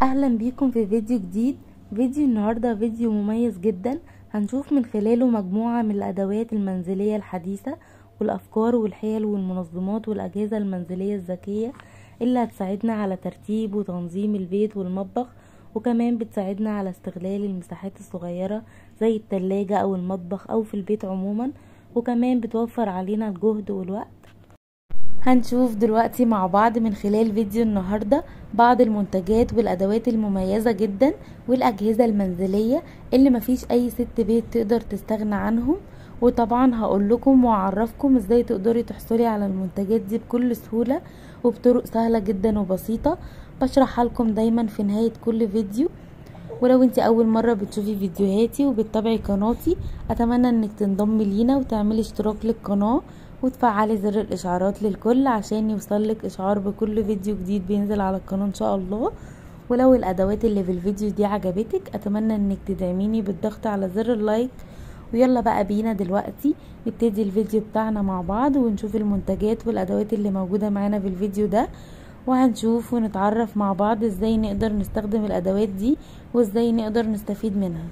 اهلا بيكم في فيديو جديد فيديو النهارده فيديو مميز جدا هنشوف من خلاله مجموعة من الادوات المنزلية الحديثة والافكار والحيل والمنظمات والاجهزة المنزلية الذكية اللي هتساعدنا على ترتيب وتنظيم البيت والمطبخ وكمان بتساعدنا على استغلال المساحات الصغيرة زي التلاجة او المطبخ او في البيت عموما وكمان بتوفر علينا الجهد والوقت هنشوف دلوقتي مع بعض من خلال فيديو النهاردة بعض المنتجات والأدوات المميزة جدا والأجهزة المنزلية اللي مفيش أي ست بيت تقدر تستغنى عنهم وطبعا هقول لكم واعرفكم ازاي تقدري تحصلي على المنتجات دي بكل سهولة وبطرق سهلة جدا وبسيطة بشرحها لكم دايما في نهاية كل فيديو ولو انت اول مرة بتشوفي فيديوهاتي وبتتابعي قناتي اتمنى انك تنضمي لينا وتعملي اشتراك للقناة وتفعلي زر الاشعارات للكل عشان يوصلك اشعار بكل فيديو جديد بينزل على القناة ان شاء الله ولو الادوات اللي في الفيديو دي عجبتك اتمنى انك تدعميني بالضغط على زر اللايك ويلا بقى بينا دلوقتي نبتدي الفيديو بتاعنا مع بعض ونشوف المنتجات والادوات اللي موجودة معانا في الفيديو ده وهنشوف ونتعرف مع بعض ازاي نقدر نستخدم الادوات دي وازاي نقدر نستفيد منها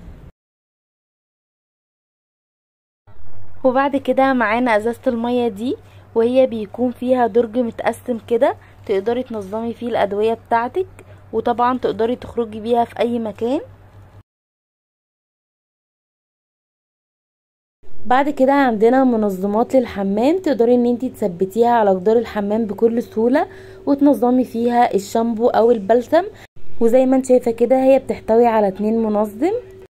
وبعد كده معانا ازازة المية دي وهي بيكون فيها درج متقسم كده تقدري تنظمي فيه الادوية بتاعتك وطبعا تقدري تخرجي بيها في اي مكان بعد كده عندنا منظمات للحمام تقدري ان انتي تثبتيها على جدار الحمام بكل سهولة وتنظمي فيها الشامبو او البلسم وزي ما انت شايفة كده هي بتحتوي على اتنين منظم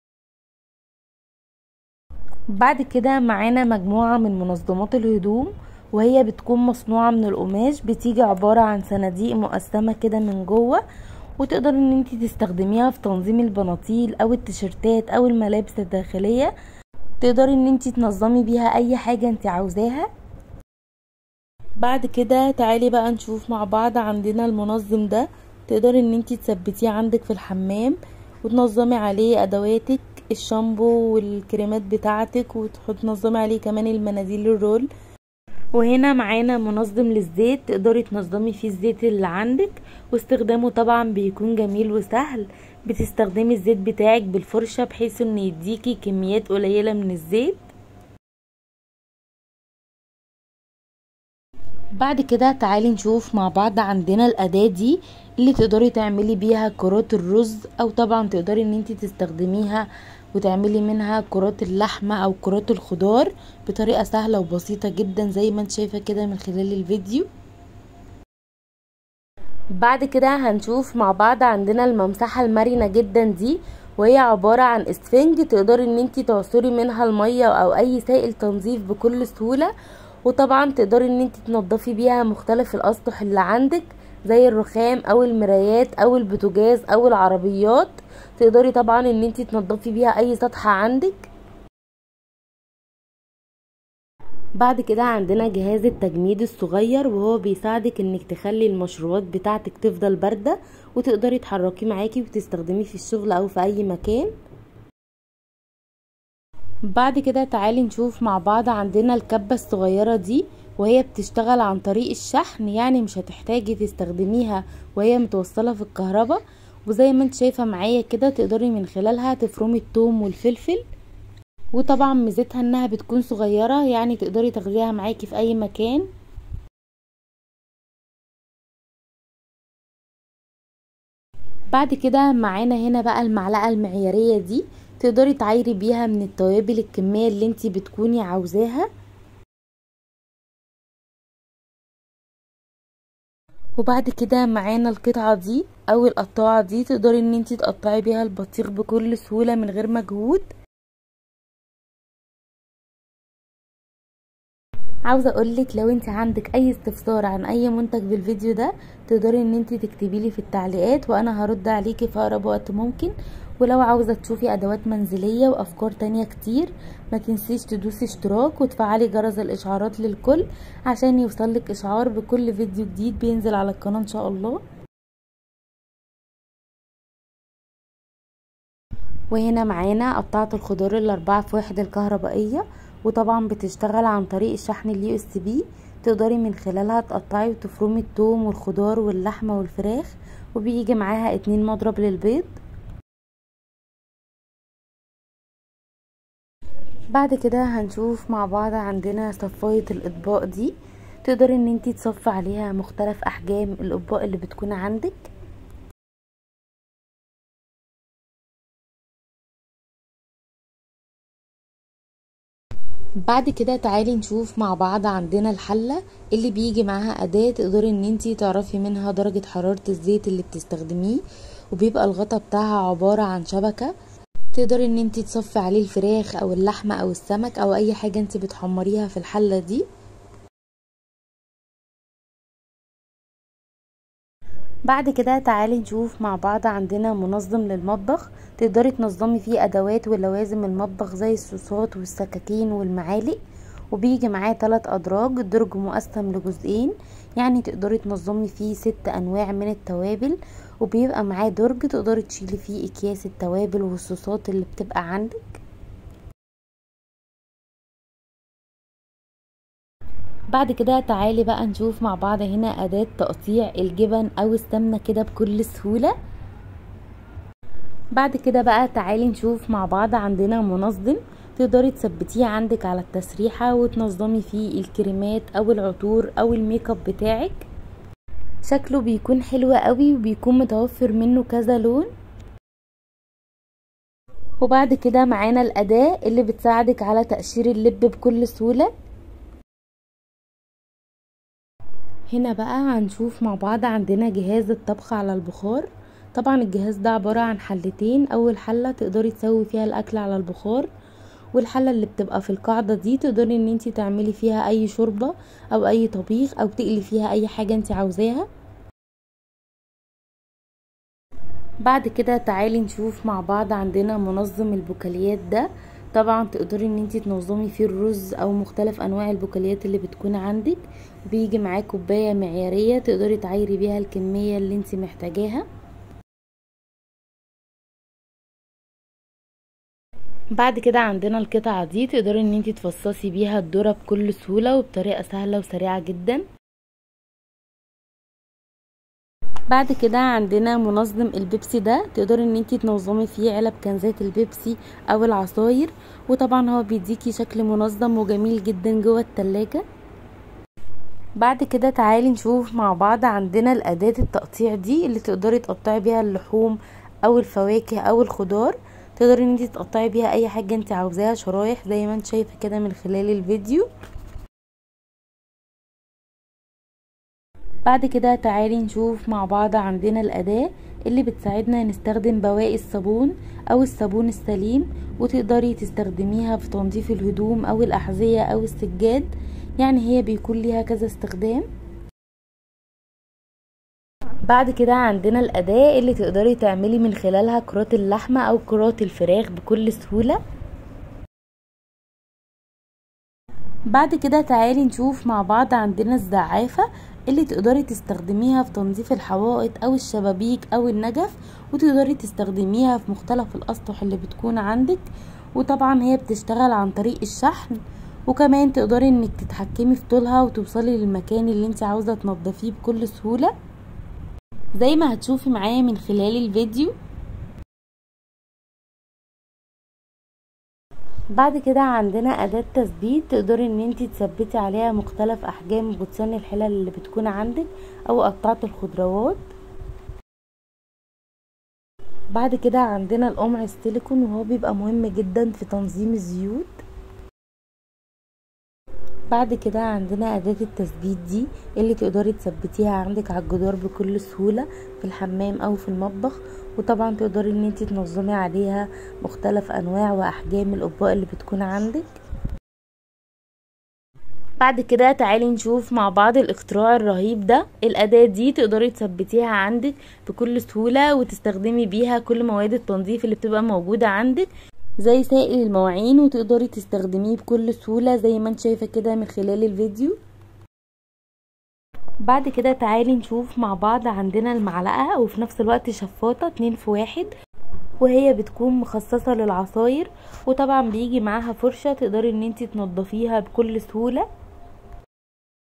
بعد كده معانا مجموعة من منظمات الهدوم وهي بتكون مصنوعة من القماش بتيجي عبارة عن صناديق مقسمة كده من جوه وتقدر ان انتي تستخدميها في تنظيم البناطيل او التيشيرتات او الملابس الداخلية تقدري ان انتي تنظمي بيها اي حاجة انتي عاوزاها بعد كده تعالي بقى نشوف مع بعض عندنا المنظم ده تقدري ان انتي تثبتيه عندك في الحمام وتنظمي عليه ادواتك الشامبو والكريمات بتاعتك وتنظمي عليه كمان المناديل الرول وهنا معانا منظم للزيت تقدري تنظمي فيه الزيت اللي عندك واستخدامه طبعا بيكون جميل وسهل بتستخدمي الزيت بتاعك بالفرشة بحيث ان يديكي كميات قليلة من الزيت بعد كده تعالي نشوف مع بعض عندنا الاداة دي اللي تقدري تعملي بيها كرات الرز او طبعا تقدري ان انتي تستخدميها وتعملي منها كرات اللحمة او كرات الخضار بطريقة سهلة وبسيطة جدا زي ما انت شايفة كده من خلال الفيديو بعد كده هنشوف مع بعض عندنا الممسحة المرنة جدا دي وهي عبارة عن اسفنج تقدري ان انتي تعصري منها المية او اي سائل تنظيف بكل سهولة وطبعا تقدري ان انتي تنضفي بيها مختلف الاسطح اللي عندك زي الرخام او المرايات او البوتاجاز او العربيات تقدري طبعا ان انتي تنضفي بيها اي سطح عندك بعد كده عندنا جهاز التجميد الصغير وهو بيساعدك انك تخلي المشروبات بتاعتك تفضل باردة وتقدري تحركيه معاكي وتستخدميه في الشغل او في اي مكان بعد كده تعالي نشوف مع بعض عندنا الكبة الصغيرة دي وهي بتشتغل عن طريق الشحن يعني مش هتحتاجي تستخدميها وهي متوصلة في الكهرباء وزي ما انت شايفة معايا كده تقدري من خلالها تفرمي الثوم والفلفل وطبعا ميزتها انها بتكون صغيرة يعني تقدري تاخديها معاكي في اي مكان بعد كده معانا هنا بقى المعلقة المعيارية دي تقدري تعايري بيها من التوابل الكمية اللي انتي بتكوني عاوزاها وبعد كده معانا القطعة دي او القطاعة دي تقدري ان انتي تقطعي بيها البطيخ بكل سهولة من غير مجهود عاوزه اقولك لو انت عندك اي استفسار عن اي منتج في الفيديو ده تقدري ان انت تكتبي لي في التعليقات وانا هرد عليكي في اقرب وقت ممكن ولو عاوزه تشوفي ادوات منزليه وافكار تانية كتير ما تنسيش تدوسي اشتراك وتفعلي جرس الاشعارات للكل عشان يوصلك اشعار بكل فيديو جديد بينزل على القناه ان شاء الله وهنا معانا قطعه الخضار الاربعه في واحد الكهربائيه وطبعا بتشتغل عن طريق الشحن اليو اس بي تقدري من خلالها تقطعي وتفرمي الثوم والخضار واللحمه والفراخ وبيجي معاها اتنين مضرب للبيض بعد كده هنشوف مع بعض عندنا صفاية الاطباق دي تقدري ان انتي تصفي عليها مختلف احجام الاطباق اللي بتكون عندك بعد كده تعالي نشوف مع بعض عندنا الحلة اللي بيجي معاها اداة تقدري ان انتي تعرفي منها درجة حرارة الزيت اللي بتستخدميه وبيبقى الغطا بتاعها عبارة عن شبكة تقدري ان انتي تصفي عليه الفراخ او اللحمة او السمك او اي حاجة انتي بتحمريها في الحلة دي بعد كده تعالي نشوف مع بعض عندنا منظم للمطبخ تقدري تنظمي فيه ادوات ولوازم المطبخ زي الصوصات والسكاكين والمعالق وبيجي معاه ثلاث ادراج الدرج مقسم لجزئين يعني تقدري تنظمي فيه ست انواع من التوابل وبيبقى معاه درج تقدري تشيلي فيه اكياس التوابل والصوصات اللي بتبقى عندك بعد كده تعالي بقى نشوف مع بعض هنا اداة تقطيع الجبن او السمنة كده بكل سهولة بعد كده بقى تعالي نشوف مع بعض عندنا منظم تقدري تثبتيه عندك على التسريحة وتنظمي فيه الكريمات او العطور او الميك اب بتاعك شكله بيكون حلو قوي وبيكون متوفر منه كذا لون وبعد كده معانا الاداة اللي بتساعدك على تقشير اللب بكل سهولة هنا بقى هنشوف مع بعض عندنا جهاز الطبخ على البخار طبعا الجهاز ده عبارة عن حلتين اول حلة تقدري تسوي فيها الاكل على البخار والحلة اللي بتبقى في القاعدة دي تقدري ان انتي تعملي فيها اي شوربة او اي طبيخ او تقلي فيها اي حاجة انتي عاوزاها بعد كده تعالي نشوف مع بعض عندنا منظم البكاليات ده طبعا تقدري ان انتي تنظمي فيه الرز او مختلف انواع البكاليات اللي بتكون عندك بيجي معاه كوبايه معياريه تقدري تعايري بيها الكميه اللي انتي محتاجاها بعد كده عندنا القطعه دي تقدري ان انتي تفصصي بيها الذره بكل سهوله وبطريقه سهله وسريعه جدا بعد كده عندنا منظم البيبسي ده تقدري ان انتي تنظمي فيه علب كنزات البيبسي او العصاير وطبعا هو بيديكي شكل منظم وجميل جدا جوه التلاجة بعد كده تعالي نشوف مع بعض عندنا الاداة التقطيع دي اللي تقدري تقطعي بيها اللحوم او الفواكه او الخضار تقدري ان انتي تقطعي بيها اي حاجة انتي عاوزاها شرايح زي ما انت شايفة كده من خلال الفيديو بعد كده تعالي نشوف مع بعض عندنا الأداة اللي بتساعدنا نستخدم بواقي الصابون أو الصابون السليم وتقدري تستخدميها في تنظيف الهدوم أو الأحذية أو السجاد يعني هي بيكون ليها كذا استخدام بعد كده عندنا الأداة اللي تقدري تعملي من خلالها كرات اللحمة أو كرات الفراخ بكل سهولة بعد كده تعالي نشوف مع بعض عندنا الزعافة اللي تقدري تستخدميها في تنظيف الحوائط او الشبابيك او النجف وتقدري تستخدميها في مختلف الاسطح اللي بتكون عندك وطبعا هي بتشتغل عن طريق الشحن وكمان تقدري انك تتحكمي في طولها وتوصلي للمكان اللي انت عاوزة تنظفيه بكل سهولة زي ما هتشوفي معايا من خلال الفيديو بعد كده عندنا أداة تثبيت تقدري ان انتي تثبتي عليها مختلف احجام غطسان الحلل اللي بتكون عندك او قطعة الخضروات بعد كده عندنا القمع السيليكون وهو بيبقى مهم جدا في تنظيم الزيوت بعد كده عندنا أداة التثبيت دي اللي تقدري تثبتيها عندك على الجدار بكل سهولة في الحمام أو في المطبخ وطبعا تقدري ان انتي تنظمي عليها مختلف انواع واحجام الاطباق اللي بتكون عندك بعد كده تعالي نشوف مع بعض الاختراع الرهيب ده الاداة دي تقدري تثبتيها عندك بكل سهولة وتستخدمي بيها كل مواد التنظيف اللي بتبقى موجودة عندك زي سائل المواعين وتقدري تستخدميه بكل سهولة زي ما انت شايفة كده من خلال الفيديو بعد كده تعالي نشوف مع بعض عندنا المعلقة وفي نفس الوقت شفاطة اتنين في واحد وهي بتكون مخصصة للعصاير وطبعا بيجي معاها فرشة تقدري ان انتي تنضفيها بكل سهولة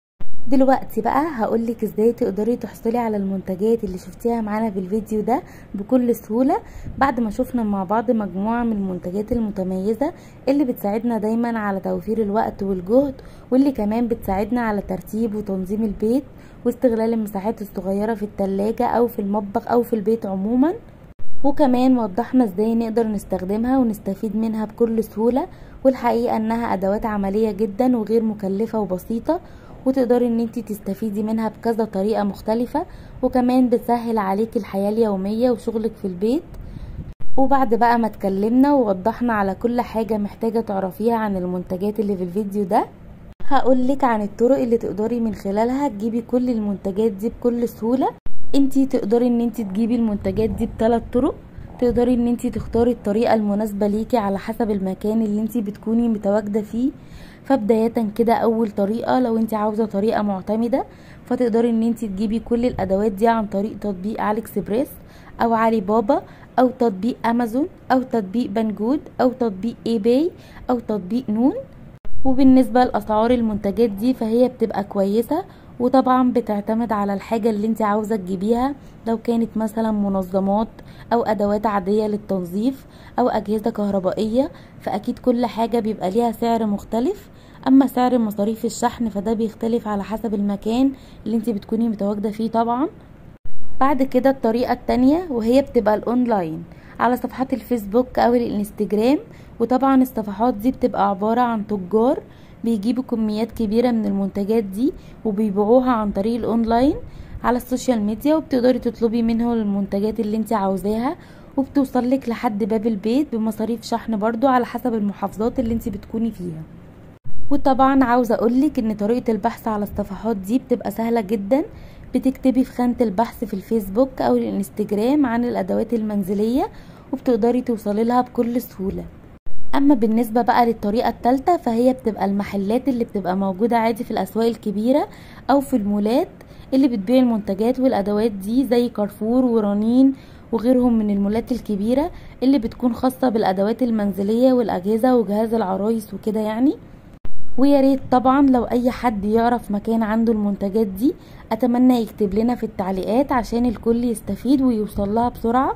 دلوقتي بقى هقولك ازاي تقدري تحصلي على المنتجات اللي شفتيها معانا في الفيديو ده بكل سهولة بعد ما شفنا مع بعض مجموعة من المنتجات المتميزة اللي بتساعدنا دايما على توفير الوقت والجهد واللي كمان بتساعدنا على ترتيب وتنظيم البيت واستغلال المساحات الصغيرة في التلاجة او في المطبخ او في البيت عموما وكمان وضحنا ازاي نقدر نستخدمها ونستفيد منها بكل سهولة والحقيقة انها ادوات عملية جدا وغير مكلفة وبسيطة وتقدري ان انتي تستفيدي منها بكذا طريقة مختلفة وكمان بتسهل عليكي الحياة اليومية وشغلك في البيت وبعد بقى ما اتكلمنا ووضحنا على كل حاجة محتاجة تعرفيها عن المنتجات اللي في الفيديو ده هقولك عن الطرق اللي تقدري من خلالها تجيبي كل المنتجات دي بكل سهولة انتي تقدري ان انتي تجيبي المنتجات دي بثلاث طرق تقدري ان انتي تختاري الطريقة المناسبة ليكي على حسب المكان اللي انتي بتكوني متواجدة فيه فبداية كده اول طريقة لو انت عاوزة طريقة معتمدة فتقدري ان انت تجيبي كل الادوات دي عن طريق تطبيق علي اكسبريس او علي بابا او تطبيق امازون او تطبيق بنجود او تطبيق اي باي او تطبيق نون وبالنسبة لاسعار المنتجات دي فهي بتبقى كويسة وطبعا بتعتمد على الحاجة اللي انت عاوزة تجيبيها لو كانت مثلا منظمات او ادوات عادية للتنظيف او اجهزة كهربائية فاكيد كل حاجة بيبقى ليها سعر مختلف اما سعر مصاريف الشحن فده بيختلف على حسب المكان اللي انت بتكوني متواجدة فيه طبعا بعد كده الطريقة التانية وهي بتبقى الاونلاين على صفحات الفيسبوك او الانستجرام وطبعا الصفحات دي بتبقى عبارة عن تجار بيجيبوا كميات كبيرة من المنتجات دي وبيبيعوها عن طريق الاونلاين على السوشيال ميديا وبتقدري تطلبي منهم المنتجات اللي انت عاوزاها وبتوصل لك لحد باب البيت بمصاريف شحن برضو على حسب المحافظات اللي انت بتكوني فيها وطبعا عاوزة اقولك ان طريقة البحث على الصفحات دي بتبقى سهلة جدا بتكتبي في خانة البحث في الفيسبوك او الانستجرام عن الادوات المنزلية وبتقدري توصلي لها بكل سهولة اما بالنسبة بقى للطريقة التالتة فهي بتبقى المحلات اللي بتبقى موجودة عادي في الاسواق الكبيرة او في المولات اللي بتبيع المنتجات والادوات دي زي كارفور ورنين وغيرهم من المولات الكبيرة اللي بتكون خاصة بالادوات المنزلية والاجهزة وجهاز العرايس وكده يعني ويا ريت طبعا لو اي حد يعرف مكان عنده المنتجات دي اتمنى يكتب لنا في التعليقات عشان الكل يستفيد ويوصل لها بسرعة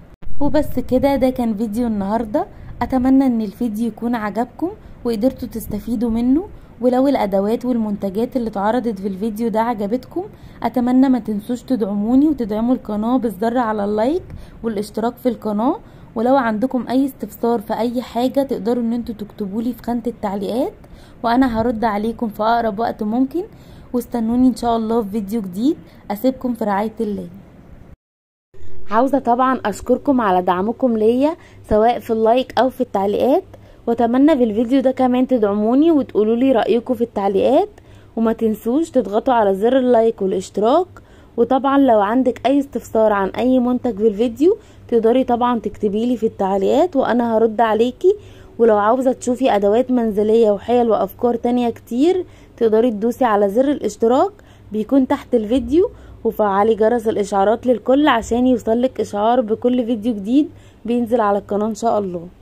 وبس كده ده كان فيديو النهاردة اتمنى ان الفيديو يكون عجبكم وقدرتوا تستفيدوا منه ولو الادوات والمنتجات اللي اتعرضت في الفيديو ده عجبتكم اتمنى ما تنسوش تدعموني وتدعموا القناة بالضغط على اللايك والاشتراك في القناة ولو عندكم اي استفسار في اي حاجة تقدروا ان انتوا تكتبولي في خانة التعليقات وانا هرد عليكم في اقرب وقت ممكن واستنوني ان شاء الله في فيديو جديد اسيبكم في رعاية الله عاوزة طبعا اشكركم على دعمكم ليا سواء في اللايك او في التعليقات واتمنى في الفيديو ده كمان تدعموني وتقولوا لي رايكم في التعليقات وما تنسوش تضغطوا على زر اللايك والاشتراك وطبعا لو عندك اي استفسار عن اي منتج في الفيديو تقدري طبعا تكتبي لي في التعليقات وانا هرد عليكي ولو عاوزة تشوفي ادوات منزلية وحيل وافكار تانية كتير تقدري تدوسي على زر الاشتراك بيكون تحت الفيديو وفعلي جرس الاشعارات للكل عشان يوصلك اشعار بكل فيديو جديد بينزل على القناة ان شاء الله